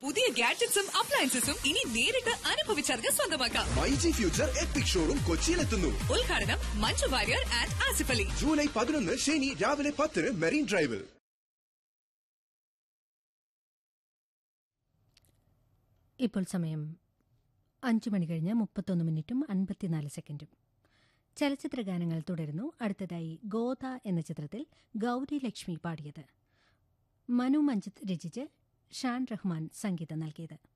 പുതിയ ഗാഡ്ജറ്റ്സും അപ്ലയൻസസും ഇനി നേരിട്ട് അനുഭവിച്ചറിഞ്ഞ് സ്വന്തമാക്കാം മൈജി ഫ്യൂച്ചർ എപ്പിക് ഷോറും കൊച്ചിയിലെത്തുന്നു ഉദ്ഘാടനം മഞ്ജു വാര്യർ ആൻഡ് ആസിഫ് അലി ജൂലൈ പതിനൊന്ന് ശനി രാവിലെ പത്തിന് മെറീൻ ഡ്രൈവിൽ ഇപ്പോൾ സമയം അഞ്ചു മണി കഴിഞ്ഞ് മുപ്പത്തൊന്ന് മിനിറ്റും അൻപത്തിനാല് സെക്കൻഡും ചലച്ചിത്ര ഗാനങ്ങൾ തുടരുന്നു അടുത്തതായി ഗോദ എന്ന ചിത്രത്തിൽ ഗൗരി ലക്ഷ്മി പാടിയത് മനു മഞ്ജിത്ത് രചിച്ച് ഷാൻ റഹ്മാൻ സംഗീതം നൽകിയത്